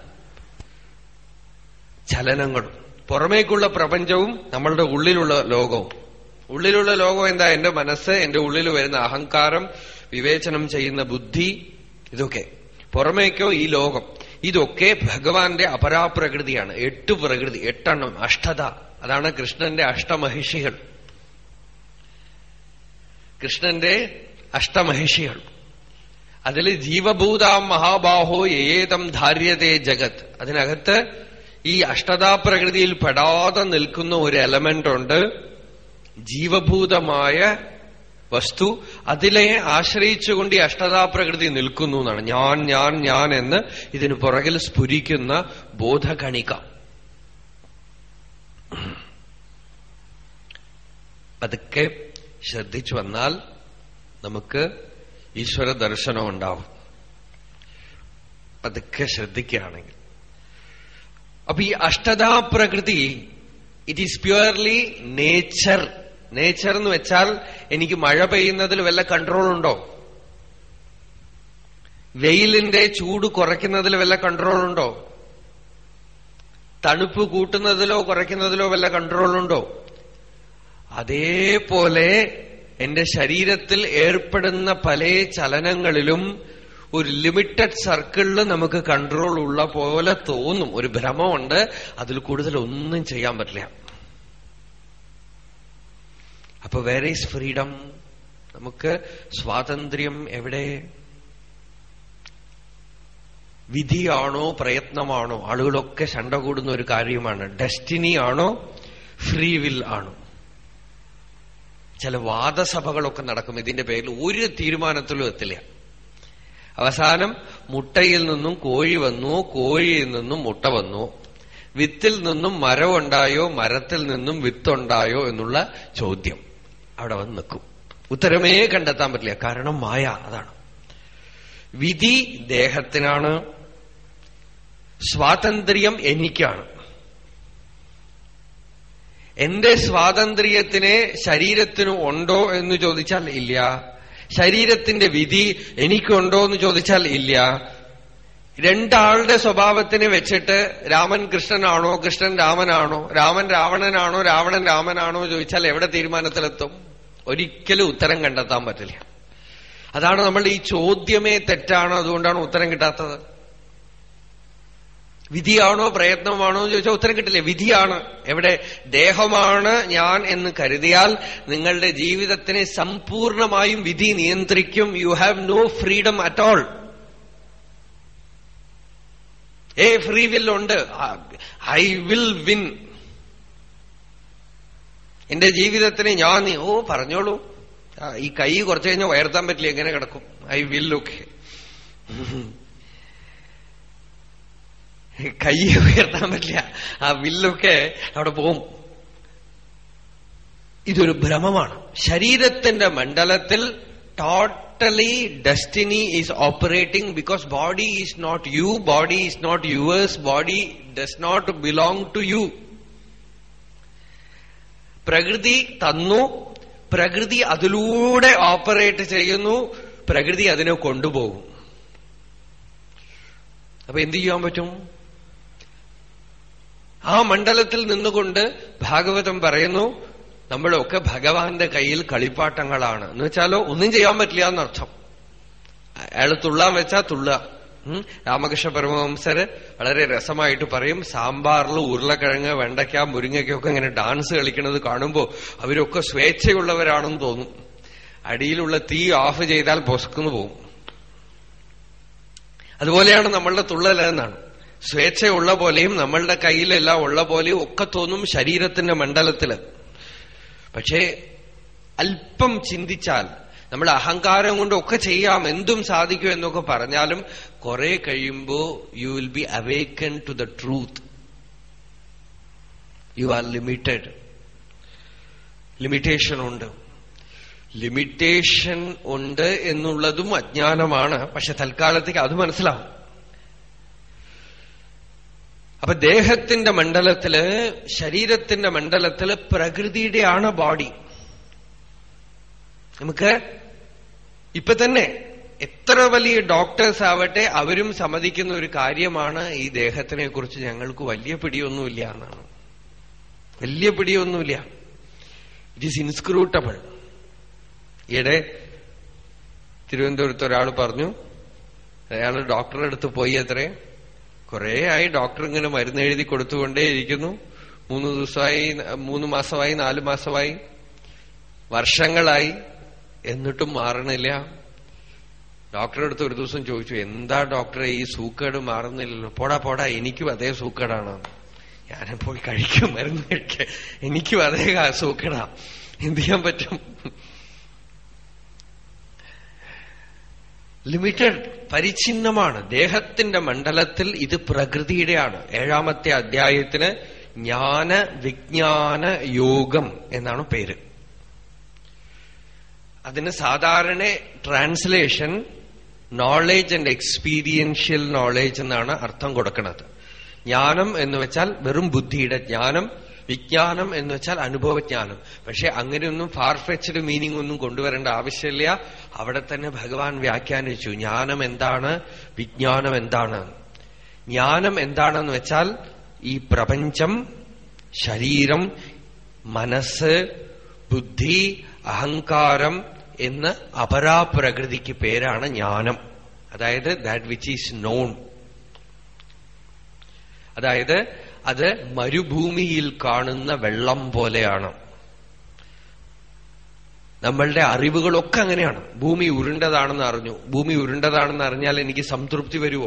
ചലനങ്ങളും പുറമേക്കുള്ള പ്രപഞ്ചവും നമ്മളുടെ ഉള്ളിലുള്ള ലോകവും ഉള്ളിലുള്ള ലോകം എന്താ എന്റെ മനസ്സ് എന്റെ ഉള്ളിൽ വരുന്ന അഹങ്കാരം വിവേചനം ചെയ്യുന്ന ബുദ്ധി ഇതൊക്കെ പുറമേക്കോ ഈ ലോകം ഇതൊക്കെ ഭഗവാന്റെ അപരാപ്രകൃതിയാണ് എട്ട് പ്രകൃതി എട്ടെണ്ണം അഷ്ടത അതാണ് കൃഷ്ണന്റെ അഷ്ടമഹിഷികൾ കൃഷ്ണന്റെ അഷ്ടമഹിഷികൾ അതിൽ ജീവഭൂതാം മഹാബാഹോ ഏതം ധാര്യതേ ജഗത് അതിനകത്ത് ഈ അഷ്ടതാപ്രകൃതിയിൽ പെടാതെ നിൽക്കുന്ന ഒരു എലമെന്റ് ഉണ്ട് ജീവഭൂതമായ വസ്തു അതിലെ ആശ്രയിച്ചുകൊണ്ട് ഈ അഷ്ടതാപ്രകൃതി നിൽക്കുന്നു എന്നാണ് ഞാൻ ഞാൻ ഞാൻ എന്ന് ഇതിനു പുറകിൽ സ്ഫുരിക്കുന്ന ബോധകണിക പതുക്കെ ശ്രദ്ധിച്ചു വന്നാൽ നമുക്ക് ഈശ്വര ദർശനം ഉണ്ടാവും പതുക്കെ ശ്രദ്ധിക്കുകയാണെങ്കിൽ അപ്പൊ ഈ അഷ്ടതാപ്രകൃതി it is purely nature nature എന്ന് വെച്ചാൽ എനിക്ക് മഴ പെയ്യുന്നതിൽ വല്ല കൺട്രോൾ ഉണ്ടോ വെയിലിന്റെ ചൂട് കുറയ്ക്കുന്നതിൽ വല്ല കൺട്രോൾ ഉണ്ടോ തണുപ്പ് കൂട്ടുന്നതിലോ കുറയ്ക്കുന്നതിലോ വല്ല കൺട്രോൾ ഉണ്ടോ അതേപോലെ എന്റെ ശരീരത്തിൽ ഏർപ്പെടുന്ന പല ചലനങ്ങളിലും ഒരു ലിമിറ്റഡ് സർക്കിളിൽ നമുക്ക് കൺട്രോൾ ഉള്ള പോലെ തോന്നും ഒരു ഭ്രമമുണ്ട് അതിൽ കൂടുതൽ ഒന്നും ചെയ്യാൻ പറ്റില്ല അപ്പൊ വേറെ ഈസ് ഫ്രീഡം നമുക്ക് സ്വാതന്ത്ര്യം എവിടെ വിധിയാണോ പ്രയത്നമാണോ ആളുകളൊക്കെ ശണ്ട കൂടുന്ന ഒരു കാര്യമാണ് ഡെസ്റ്റിനി ആണോ ഫ്രീ വിൽ ആണോ ചില വാദസഭകളൊക്കെ നടക്കും ഇതിന്റെ പേരിൽ ഒരു തീരുമാനത്തിലും എത്തില്ല അവസാനം മുട്ടയിൽ നിന്നും കോഴി വന്നു കോഴിയിൽ നിന്നും മുട്ട വന്നു വിത്തിൽ നിന്നും മരമുണ്ടായോ മരത്തിൽ നിന്നും വിത്തുണ്ടായോ എന്നുള്ള ചോദ്യം അവിടെ വന്ന് നിൽക്കും ഉത്തരമേ കണ്ടെത്താൻ പറ്റില്ല കാരണം മായ അതാണ് വിധി ദേഹത്തിനാണ് സ്വാതന്ത്ര്യം എനിക്കാണ് എന്റെ സ്വാതന്ത്ര്യത്തിനെ ശരീരത്തിന് ഉണ്ടോ എന്ന് ചോദിച്ചാൽ ഇല്ല ശരീരത്തിന്റെ വിധി എനിക്കുണ്ടോ എന്ന് ചോദിച്ചാൽ ഇല്ല രണ്ടാളുടെ സ്വഭാവത്തിനെ വെച്ചിട്ട് രാമൻ കൃഷ്ണനാണോ കൃഷ്ണൻ രാമനാണോ രാമൻ രാവണനാണോ രാവണൻ രാമനാണോ ചോദിച്ചാൽ എവിടെ തീരുമാനത്തിലെത്തും ഒരിക്കലും ഉത്തരം കണ്ടെത്താൻ പറ്റില്ല അതാണ് നമ്മൾ ഈ ചോദ്യമേ തെറ്റാണ് അതുകൊണ്ടാണ് ഉത്തരം കിട്ടാത്തത് വിധിയാണോ പ്രയത്നമാണോ എന്ന് ചോദിച്ചാൽ ഉത്തരം കിട്ടില്ല വിധിയാണ് എവിടെ ദേഹമാണ് ഞാൻ എന്ന് കരുതിയാൽ നിങ്ങളുടെ ജീവിതത്തിനെ സമ്പൂർണമായും വിധി നിയന്ത്രിക്കും you have no freedom at all a free will ഉണ്ട് ഐ വിൽ വിൻ എന്റെ ജീവിതത്തിന് ഞാൻ ഓ പറഞ്ഞോളൂ ഈ കൈ കുറച്ചു കഴിഞ്ഞാൽ ഉയർത്താൻ പറ്റില്ല എങ്ങനെ കിടക്കും ഐ വിൽ ഒക്കെ കൈ ഉയർത്താൻ പറ്റില്ല ആ വില്ലൊക്കെ അവിടെ പോവും ഇതൊരു ഭ്രമമാണ് ശരീരത്തിന്റെ മണ്ഡലത്തിൽ totally destiny is operating because body is not you body is not yours body does not belong to you പ്രകൃതി തന്നു പ്രകൃതി അതിലൂടെ ഓപ്പറേറ്റ് ചെയ്യുന്നു പ്രകൃതി അതിനെ കൊണ്ടുപോകും അപ്പൊ എന്ത് ചെയ്യാൻ പറ്റും ആ മണ്ഡലത്തിൽ നിന്നുകൊണ്ട് ഭാഗവതം പറയുന്നു നമ്മളൊക്കെ ഭഗവാന്റെ കയ്യിൽ കളിപ്പാട്ടങ്ങളാണ് എന്ന് വെച്ചാലോ ഒന്നും ചെയ്യാൻ പറ്റില്ല എന്നർത്ഥം അയാൾ തുള്ളാൻ വെച്ചാ തുള്ളുക രാമകൃഷ്ണ പരമവംസര് വളരെ രസമായിട്ട് പറയും സാമ്പാറിൽ ഉരുളക്കിഴങ്ങ് വെണ്ടയ്ക്ക മുരിങ്ങയ്ക്കൊക്കെ ഇങ്ങനെ ഡാൻസ് കളിക്കുന്നത് കാണുമ്പോ അവരൊക്കെ സ്വേച്ഛയുള്ളവരാണെന്ന് തോന്നും അടിയിലുള്ള തീ ഓഫ് ചെയ്താൽ പൊസ്കുന്നു പോകും അതുപോലെയാണ് നമ്മളുടെ തുള്ളലെന്നാണ് സ്വേച്ഛയുള്ള പോലെയും നമ്മളുടെ കയ്യിലെല്ലാം ഉള്ള പോലെയും ഒക്കെ തോന്നും ശരീരത്തിന്റെ മണ്ഡലത്തില് പക്ഷേ അല്പം ചിന്തിച്ചാൽ നമ്മൾ അഹങ്കാരം കൊണ്ട് ഒക്കെ ചെയ്യാം എന്തും സാധിക്കും എന്നൊക്കെ പറഞ്ഞാലും കുറെ കഴിയുമ്പോ you will be awaken to the truth you are limited limitation ഉണ്ട് ലിമിറ്റേഷൻ ഉണ്ട് എന്നുള്ളതും അജ്ഞാനമാണ് പക്ഷെ തൽക്കാലത്തേക്ക് അത് മനസ്സിലാവും അപ്പൊ ദേഹത്തിന്റെ മണ്ഡലത്തില് ശരീരത്തിന്റെ മണ്ഡലത്തില് പ്രകൃതിയുടെയാണ് ബോഡി നമുക്ക് ഇപ്പൊ തന്നെ എത്ര വലിയ ഡോക്ടേഴ്സ് ആവട്ടെ അവരും സമ്മതിക്കുന്ന ഒരു കാര്യമാണ് ഈ ദേഹത്തിനെ കുറിച്ച് ഞങ്ങൾക്ക് വലിയ പിടിയൊന്നുമില്ല എന്നാണ് വലിയ പിടിയൊന്നുമില്ല ഇറ്റ് ഈസ് ഇൻസ്ക്രൂട്ടബിൾ ഈയിടെ തിരുവനന്തപുരത്ത് ഒരാൾ പറഞ്ഞു അയാൾ ഡോക്ടറുടെ അടുത്ത് പോയി അത്രേ കുറെ ആയി ഡോക്ടർ ഇങ്ങനെ മരുന്ന് എഴുതി കൊടുത്തുകൊണ്ടേയിരിക്കുന്നു മൂന്ന് ദിവസമായി മൂന്ന് മാസമായി നാല് മാസമായി വർഷങ്ങളായി എന്നിട്ടും മാറണില്ല ഡോക്ടറെ അടുത്ത് ഒരു ദിവസം ചോദിച്ചു എന്താ ഡോക്ടറെ ഈ സൂക്കേട് മാറുന്നില്ലല്ലോ പോടാ പോടാ എനിക്കും അതേ സൂക്കേടാണ് ഞാൻ പോയി കഴിക്കും മരുന്ന് കഴിക്കാം എനിക്കും അതേ സൂക്കേടാ എന്ത് ചെയ്യാൻ പറ്റും ലിമിറ്റഡ് പരിച്ഛിന്നമാണ് ദേഹത്തിന്റെ മണ്ഡലത്തിൽ ഇത് പ്രകൃതിയുടെയാണ് ഏഴാമത്തെ അധ്യായത്തിന് ജ്ഞാന വിജ്ഞാന യോഗം എന്നാണ് പേര് അതിന് സാധാരണ translation knowledge and experiential knowledge എന്നാണ് അർത്ഥം കൊടുക്കുന്നത് ജ്ഞാനം എന്ന് വെച്ചാൽ വെറും ബുദ്ധിയുടെ ജ്ഞാനം വിജ്ഞാനം എന്ന് വെച്ചാൽ അനുഭവജ്ഞാനം പക്ഷെ അങ്ങനെയൊന്നും ഫാർഫെച്ചഡ് മീനിങ് ഒന്നും കൊണ്ടുവരേണ്ട ആവശ്യമില്ല അവിടെ തന്നെ ഭഗവാൻ വ്യാഖ്യാനിച്ചു ജ്ഞാനം എന്താണ് വിജ്ഞാനം എന്താണ് ജ്ഞാനം എന്താണെന്ന് വെച്ചാൽ ഈ പ്രപഞ്ചം ശരീരം മനസ്സ് ബുദ്ധി അഹങ്കാരം എന്ന് അപരാപ്രകൃതിക്ക് പേരാണ് ജ്ഞാനം അതായത് ദാറ്റ് വിച്ച് ഈസ് നോൺ അതായത് അത് മരുഭൂമിയിൽ കാണുന്ന വെള്ളം പോലെയാണ് നമ്മളുടെ അറിവുകളൊക്കെ അങ്ങനെയാണ് ഭൂമി ഉരുണ്ടതാണെന്ന് അറിഞ്ഞു ഭൂമി ഉരുണ്ടതാണെന്ന് അറിഞ്ഞാൽ എനിക്ക് സംതൃപ്തി വരുമോ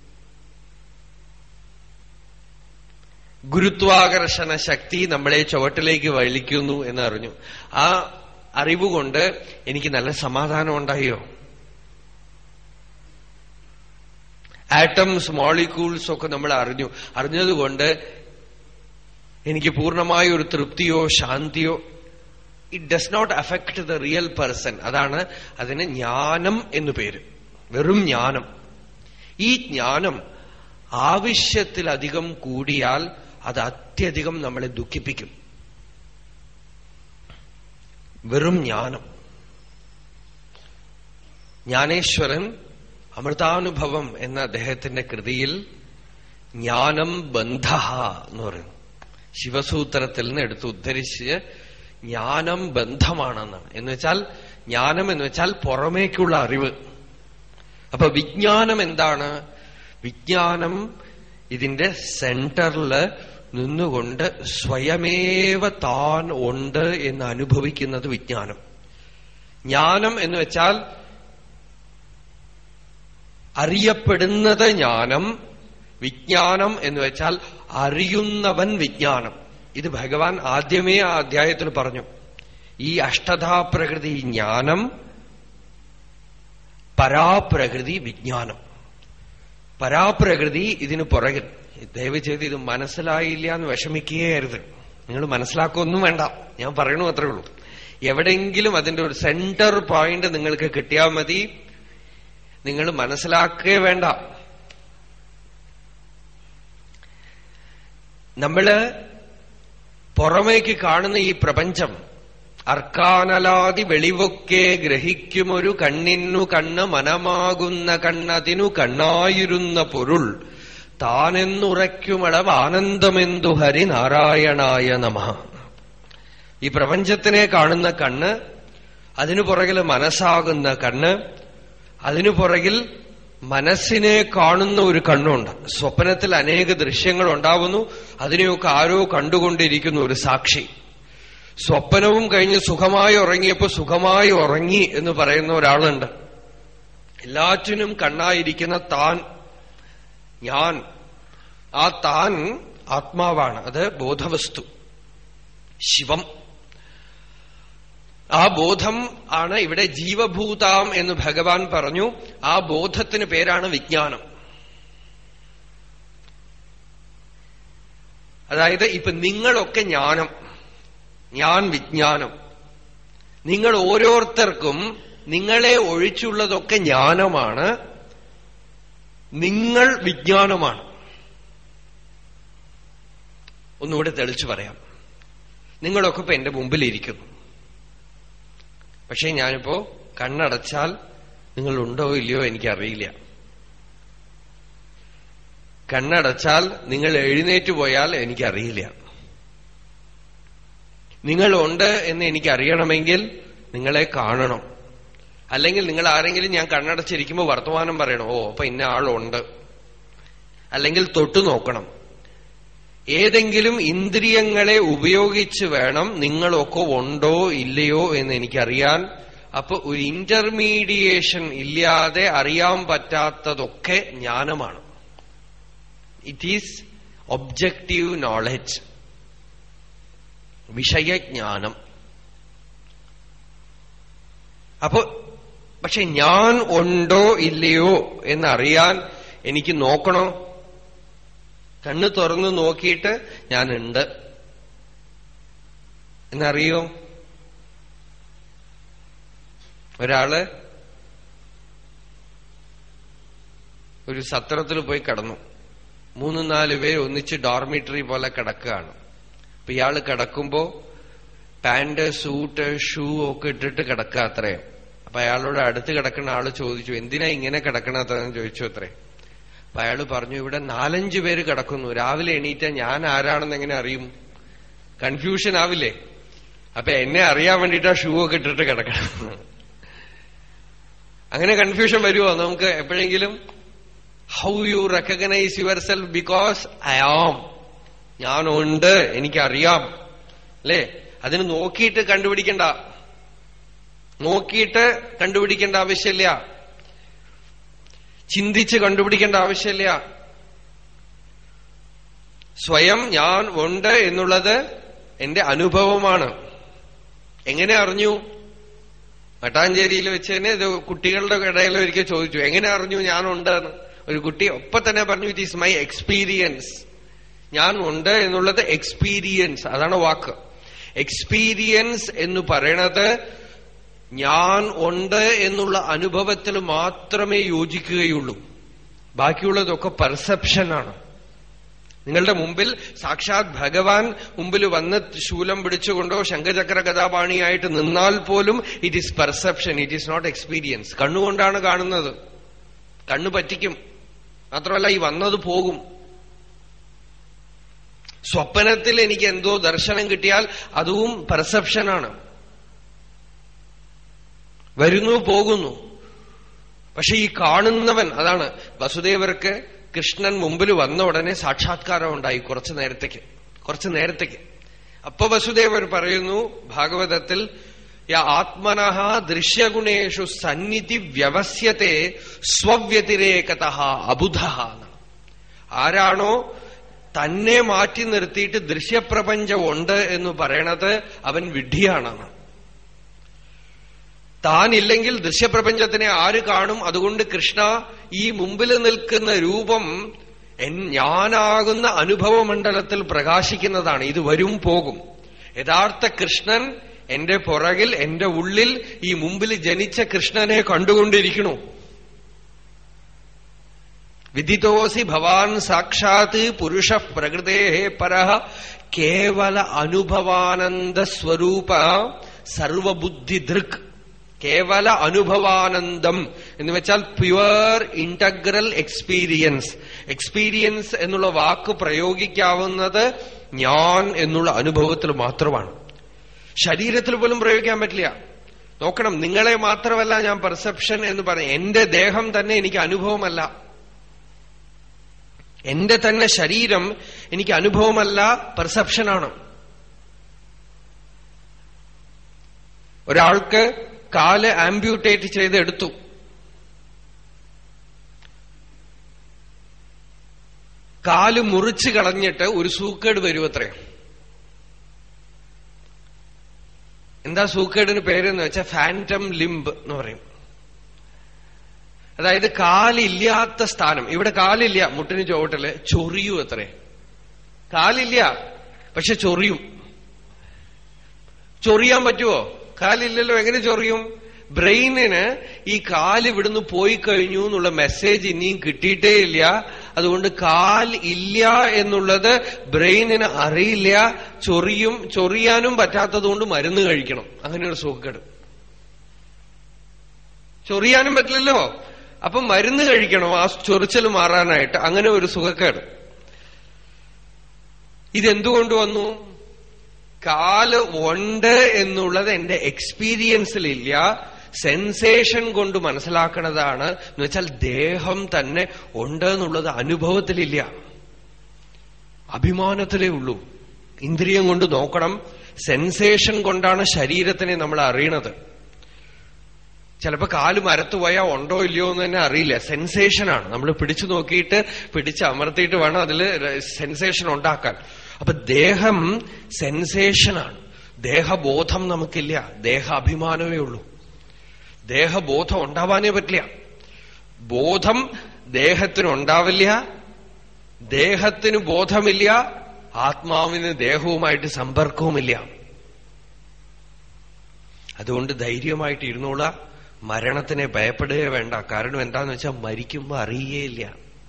ഗുരുത്വാകർഷണ ശക്തി നമ്മളെ ചുവട്ടിലേക്ക് വലിക്കുന്നു എന്നറിഞ്ഞു ആ അറിവുകൊണ്ട് എനിക്ക് നല്ല സമാധാനം ഉണ്ടായോ ആറ്റംസ് മോളിക്യൂൾസ് ഒക്കെ നമ്മൾ അറിഞ്ഞു അറിഞ്ഞതുകൊണ്ട് എനിക്ക് പൂർണ്ണമായ ഒരു തൃപ്തിയോ ശാന്തിയോ it does not affect the real person അതാണ് അതിന് ജ്ഞാനം എന്നു പേര് വെറും ജ്ഞാനം ഈ ജ്ഞാനം ആവശ്യത്തിലധികം കൂടിയാൽ അത് അത്യധികം നമ്മളെ ദുഃഖിപ്പിക്കും വെറും ജ്ഞാനം ജ്ഞാനേശ്വരൻ അമൃതാനുഭവം എന്ന അദ്ദേഹത്തിന്റെ കൃതിയിൽ ജ്ഞാനം ബന്ധ എന്ന് പറയുന്നു ശിവസൂത്രത്തിൽ നിന്ന് എടുത്ത് ഉദ്ധരിച്ച് ജ്ഞാനം ബന്ധമാണെന്നാണ് എന്ന് വെച്ചാൽ ജ്ഞാനം എന്ന് വെച്ചാൽ പുറമേക്കുള്ള അറിവ് അപ്പൊ വിജ്ഞാനം എന്താണ് വിജ്ഞാനം ഇതിന്റെ സെന്ററില് നിന്നുകൊണ്ട് സ്വയമേവ താൻ ഉണ്ട് എന്ന് അനുഭവിക്കുന്നത് വിജ്ഞാനം ജ്ഞാനം എന്ന് വെച്ചാൽ അറിയപ്പെടുന്നത് ജ്ഞാനം വിജ്ഞാനം എന്ന് വെച്ചാൽ അറിയുന്നവൻ വിജ്ഞാനം ഇത് ഭഗവാൻ ആദ്യമേ ആ അധ്യായത്തിൽ പറഞ്ഞു ഈ അഷ്ടധാപ്രകൃതി ജ്ഞാനം പരാപ്രകൃതി വിജ്ഞാനം പരാപ്രകൃതി ഇതിന് പുറകിൽ ദയവ് ചെയ്ത് ഇത് മനസ്സിലായില്ല എന്ന് വിഷമിക്കുകയായിരുന്നു നിങ്ങൾ മനസ്സിലാക്കൊന്നും വേണ്ട ഞാൻ പറയണു അത്രേ ഉള്ളൂ എവിടെയെങ്കിലും അതിന്റെ ഒരു സെന്റർ പോയിന്റ് നിങ്ങൾക്ക് കിട്ടിയാൽ മതി നിങ്ങൾ മനസ്സിലാക്കേ വേണ്ട നമ്മള് പുറമേക്ക് കാണുന്ന ഈ പ്രപഞ്ചം അർക്കാനലാതി വെളിവൊക്കെ ഗ്രഹിക്കുമൊരു കണ്ണിനു കണ്ണ് മനമാകുന്ന കണ്ണതിനു കണ്ണായിരുന്ന പൊരുൾ താനെന്നുറയ്ക്കുമളവ് ആനന്ദമെന്തു ഹരിനാരായണായ നമ ഈ പ്രപഞ്ചത്തിനെ കാണുന്ന കണ്ണ് അതിനു പുറകിൽ മനസ്സാകുന്ന കണ്ണ് അതിനു പുറകിൽ മനസ്സിനെ കാണുന്ന ഒരു കണ്ണുണ്ട് സ്വപ്നത്തിൽ അനേക ദൃശ്യങ്ങൾ ഉണ്ടാവുന്നു അതിനെയൊക്കെ ആരോ കണ്ടുകൊണ്ടിരിക്കുന്ന ഒരു സാക്ഷി സ്വപ്നവും കഴിഞ്ഞ് സുഖമായി ഉറങ്ങിയപ്പോ സുഖമായി ഉറങ്ങി എന്ന് പറയുന്ന ഒരാളുണ്ട് എല്ലാറ്റിനും കണ്ണായിരിക്കുന്ന താൻ ഞാൻ ആ താൻ ആത്മാവാണ് അത് ബോധവസ്തു ശിവം ആ ബോധം ആണ് ഇവിടെ ജീവഭൂതാം എന്ന് ഭഗവാൻ പറഞ്ഞു ആ ബോധത്തിന് പേരാണ് വിജ്ഞാനം അതായത് ഇപ്പൊ നിങ്ങളൊക്കെ ജ്ഞാനം ഞാൻ വിജ്ഞാനം നിങ്ങൾ ഓരോരുത്തർക്കും നിങ്ങളെ ഒഴിച്ചുള്ളതൊക്കെ ജ്ഞാനമാണ് നിങ്ങൾ വിജ്ഞാനമാണ് ഒന്നുകൂടെ തെളിച്ചു പറയാം നിങ്ങളൊക്കെ ഇപ്പൊ എന്റെ മുമ്പിലിരിക്കുന്നു പക്ഷെ ഞാനിപ്പോ കണ്ണടച്ചാൽ നിങ്ങൾ ഉണ്ടോ ഇല്ലയോ എനിക്കറിയില്ല കണ്ണടച്ചാൽ നിങ്ങൾ എഴുന്നേറ്റ് പോയാൽ എനിക്കറിയില്ല നിങ്ങളുണ്ട് എന്ന് എനിക്കറിയണമെങ്കിൽ നിങ്ങളെ കാണണം അല്ലെങ്കിൽ നിങ്ങൾ ആരെങ്കിലും ഞാൻ കണ്ണടച്ചിരിക്കുമ്പോൾ വർത്തമാനം പറയണം ഓ അപ്പൊ ഇന്ന ആളുണ്ട് അല്ലെങ്കിൽ തൊട്ടു നോക്കണം ഏതെങ്കിലും ഇന്ദ്രിയങ്ങളെ ഉപയോഗിച്ച് വേണം നിങ്ങളൊക്കെ ഉണ്ടോ ഇല്ലയോ എന്ന് എനിക്കറിയാൻ അപ്പൊ ഒരു ഇന്റർമീഡിയേഷൻ ഇല്ലാതെ അറിയാൻ പറ്റാത്തതൊക്കെ ജ്ഞാനമാണ് ഇറ്റ് ഈസ് ഒബ്ജക്റ്റീവ് നോളജ് വിഷയജ്ഞാനം അപ്പോ പക്ഷെ ഞാൻ ഉണ്ടോ ഇല്ലയോ എന്നറിയാൻ എനിക്ക് നോക്കണോ കണ്ണ് തുറന്ന് നോക്കിയിട്ട് ഞാനുണ്ട് എന്നറിയോ ഒരാള് ഒരു സത്രത്തിൽ പോയി കിടന്നു മൂന്ന് നാല് പേര് ഒന്നിച്ച് ഡോർമിറ്ററി പോലെ കിടക്കുകയാണ് അപ്പൊ ഇയാള് കിടക്കുമ്പോ പാന്റ് സൂട്ട് ഷൂ ഒക്കെ ഇട്ടിട്ട് കിടക്കുക അത്രേ അപ്പൊ അയാളോട് അടുത്ത് കിടക്കുന്ന ആള് ചോദിച്ചു എന്തിനാ ഇങ്ങനെ കിടക്കണത്രെന്ന് ചോദിച്ചു അത്രേ അപ്പൊ അയാള് പറഞ്ഞു ഇവിടെ നാലഞ്ചു പേര് കിടക്കുന്നു രാവിലെ എണീറ്റ ഞാൻ ആരാണെന്ന് എങ്ങനെ അറിയും കൺഫ്യൂഷൻ ആവില്ലേ അപ്പൊ എന്നെ അറിയാൻ വേണ്ടിയിട്ടാ ഷൂ ഒക്കെ ഇട്ടിട്ട് കിടക്കണം അങ്ങനെ കൺഫ്യൂഷൻ വരുമോ നമുക്ക് എപ്പോഴെങ്കിലും how you recognise yourself because I am ഞാനുണ്ട് എനിക്കറിയാം അല്ലേ അതിന് നോക്കിയിട്ട് കണ്ടുപിടിക്കണ്ട നോക്കിയിട്ട് കണ്ടുപിടിക്കേണ്ട ആവശ്യമില്ല ചിന്തിച്ച് കണ്ടുപിടിക്കേണ്ട ആവശ്യമില്ല സ്വയം ഞാൻ ഉണ്ട് എന്നുള്ളത് എന്റെ അനുഭവമാണ് എങ്ങനെ അറിഞ്ഞു മട്ടാഞ്ചേരിയിൽ വെച്ച് തന്നെ ഇത് കുട്ടികളുടെ ഇടയിൽ ഒരിക്കൽ ചോദിച്ചു എങ്ങനെ അറിഞ്ഞു ഞാനുണ്ട് എന്ന് ഒരു കുട്ടി ഒപ്പൊ തന്നെ പറഞ്ഞു ഇറ്റ് ഈസ് മൈ എക്സ്പീരിയൻസ് ഞാൻ ഉണ്ട് എന്നുള്ളത് എക്സ്പീരിയൻസ് അതാണ് വാക്ക് എക്സ്പീരിയൻസ് എന്ന് പറയണത് ഞാൻ ഉണ്ട് എന്നുള്ള അനുഭവത്തിൽ മാത്രമേ യോജിക്കുകയുള്ളൂ ബാക്കിയുള്ളതൊക്കെ പെർസെപ്ഷനാണ് നിങ്ങളുടെ മുമ്പിൽ സാക്ഷാത് ഭഗവാൻ മുമ്പിൽ വന്ന് ശൂലം പിടിച്ചുകൊണ്ടോ ശംഖചക്ര കഥാപാണിയായിട്ട് നിന്നാൽ പോലും it is perception it is not experience കണ്ണുകൊണ്ടാണ് കാണുന്നത് കണ്ണു പറ്റിക്കും മാത്രമല്ല ഈ വന്നത് പോകും സ്വപ്നത്തിൽ എനിക്ക് എന്തോ ദർശനം കിട്ടിയാൽ അതും പെർസെപ്ഷനാണ് വരുന്നു പോകുന്നു പക്ഷെ ഈ കാണുന്നവൻ അതാണ് വസുദേവർക്ക് കൃഷ്ണൻ മുമ്പിൽ വന്ന ഉടനെ സാക്ഷാത്കാരം ഉണ്ടായി കുറച്ചു നേരത്തേക്ക് കുറച്ചു നേരത്തേക്ക് അപ്പൊ വസുദേവർ പറയുന്നു ഭാഗവതത്തിൽ ആത്മനഃ ദൃശ്യഗുണേഷു സന്നിധി വ്യവസ്യത്തെ സ്വവ്യതിരേകത അബുധ എന്നാണ് ആരാണോ തന്നെ മാറ്റി നിർത്തിയിട്ട് ദൃശ്യപ്രപഞ്ചം ഉണ്ട് എന്ന് പറയണത് അവൻ വിഡ്ഢിയാണെന്ന് താനില്ലെങ്കിൽ ദൃശ്യപ്രപഞ്ചത്തിനെ ആര് കാണും അതുകൊണ്ട് കൃഷ്ണ ഈ മുമ്പിൽ നിൽക്കുന്ന രൂപം ഞാനാകുന്ന അനുഭവമണ്ഡലത്തിൽ പ്രകാശിക്കുന്നതാണ് ഇത് വരും പോകും യഥാർത്ഥ കൃഷ്ണൻ എന്റെ പുറകിൽ എന്റെ ഉള്ളിൽ ഈ മുമ്പിൽ ജനിച്ച കൃഷ്ണനെ കണ്ടുകൊണ്ടിരിക്കണു വിദിതോസി ഭവാൻ സാക്ഷാത് പുരുഷ പ്രകൃതേ പര കേവല അനുഭവാനന്ദ സ്വരൂപ സർവബുദ്ധി ദൃക് കേവല അനുഭവാനന്ദം എന്ന് വെച്ചാൽ പ്യുവർ ഇന്റഗ്രൽ എക്സ്പീരിയൻസ് എക്സ്പീരിയൻസ് എന്നുള്ള വാക്ക് പ്രയോഗിക്കാവുന്നത് ഞാൻ എന്നുള്ള അനുഭവത്തിൽ മാത്രമാണ് ശരീരത്തിൽ പോലും പ്രയോഗിക്കാൻ പറ്റില്ല നോക്കണം നിങ്ങളെ മാത്രമല്ല ഞാൻ പെർസെപ്ഷൻ എന്ന് പറയും എന്റെ ദേഹം തന്നെ എനിക്ക് അനുഭവമല്ല എന്റെ തന്നെ ശരീരം എനിക്ക് അനുഭവമല്ല പെർസെപ്ഷനാണ് ഒരാൾക്ക് കാല് ആംബ്യൂട്ടേറ്റ് ചെയ്ത് എടുത്തു കാല് മുറിച്ച് കളഞ്ഞിട്ട് ഒരു സൂക്കേട് വരും അത്രയും എന്താ സൂക്കേടിന് പേരെന്ന് വെച്ചാൽ ഫാൻറ്റം ലിംബ് എന്ന് പറയും അതായത് കാലില്ലാത്ത സ്ഥാനം ഇവിടെ കാലില്ല മുട്ടിന് ചുവട്ടില് ചൊറിയൂ അത്രേ കാലില്ല പക്ഷെ ചൊറിയും ചൊറിയാൻ പറ്റുമോ കാലില്ലല്ലോ എങ്ങനെ ചൊറിയും ബ്രെയിനിന് ഈ കാല് ഇവിടുന്ന് പോയി കഴിഞ്ഞു എന്നുള്ള മെസ്സേജ് ഇനിയും കിട്ടിയിട്ടേ ഇല്ല അതുകൊണ്ട് കാൽ ഇല്ല എന്നുള്ളത് ബ്രെയിനിന് അറിയില്ല ചൊറിയും ചൊറിയാനും പറ്റാത്തതുകൊണ്ട് മരുന്ന് കഴിക്കണം അങ്ങനെ ഒരു സുഖക്കേട് ചൊറിയാനും പറ്റില്ലല്ലോ അപ്പൊ മരുന്ന് കഴിക്കണം ആ ചൊറിച്ചൽ മാറാനായിട്ട് അങ്ങനെ ഒരു സുഖക്കേട് ഇതെന്തുകൊണ്ട് വന്നു കാല് ഉണ്ട് എന്നുള്ളത് എന്റെ എക്സ്പീരിയൻസിലില്ല സെൻസേഷൻ കൊണ്ട് മനസ്സിലാക്കണതാണ് എന്ന് വെച്ചാൽ ദേഹം തന്നെ ഉണ്ട് എന്നുള്ളത് അനുഭവത്തിലില്ല അഭിമാനത്തിലേ ഉള്ളൂ ഇന്ദ്രിയം കൊണ്ട് നോക്കണം സെൻസേഷൻ കൊണ്ടാണ് ശരീരത്തിനെ നമ്മൾ അറിയണത് ചിലപ്പോ കാല് മരത്ത് പോയാൽ ഉണ്ടോ ഇല്ലയോ എന്ന് തന്നെ അറിയില്ല സെൻസേഷനാണ് നമ്മൾ പിടിച്ചു നോക്കിയിട്ട് പിടിച്ച് അമർത്തിയിട്ട് വേണം അതിൽ സെൻസേഷൻ ഉണ്ടാക്കാൻ അപ്പൊ ദേഹം സെൻസേഷനാണ് ദേഹബോധം നമുക്കില്ല ദേഹാഭിമാനമേ ഉള്ളൂ ദേഹബോധം ഉണ്ടാവാനേ പറ്റില്ല ബോധം ദേഹത്തിനുണ്ടാവില്ല ദേഹത്തിന് ബോധമില്ല ആത്മാവിന് ദേഹവുമായിട്ട് സമ്പർക്കവുമില്ല അതുകൊണ്ട് ധൈര്യമായിട്ട് ഇരുന്നോള മരണത്തിനെ ഭയപ്പെടുകയേ വേണ്ട കാരണം എന്താന്ന് വെച്ചാൽ മരിക്കുമ്പോ അറിയേയില്ല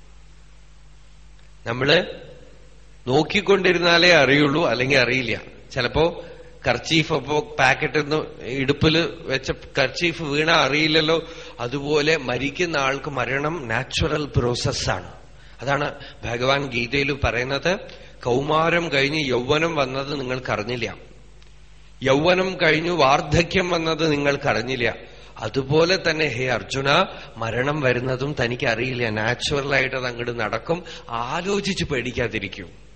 നമ്മള് നോക്കിക്കൊണ്ടിരുന്നാലേ അറിയുള്ളൂ അല്ലെങ്കിൽ അറിയില്ല ചിലപ്പോ കർച്ചീഫ് അപ്പോ പാക്കറ്റിൽ നിന്ന് ഇടുപ്പില് വെച്ച കർച്ചീഫ് വീണ അറിയില്ലല്ലോ അതുപോലെ മരിക്കുന്ന ആൾക്ക് മരണം നാച്ചുറൽ പ്രോസസ്സാണ് അതാണ് ഭഗവാൻ ഗീതയിൽ പറയുന്നത് കൗമാരം കഴിഞ്ഞ് യൗവനം വന്നത് നിങ്ങൾക്കറിഞ്ഞില്ല യൗവനം കഴിഞ്ഞു വാർദ്ധക്യം വന്നത് നിങ്ങൾക്കറിഞ്ഞില്ല അതുപോലെ തന്നെ ഹേ അർജുന മരണം വരുന്നതും തനിക്ക് അറിയില്ല നാച്ചുറലായിട്ട് അത് അങ്ങോട്ട് നടക്കും ആലോചിച്ച് പേടിക്കാതിരിക്കും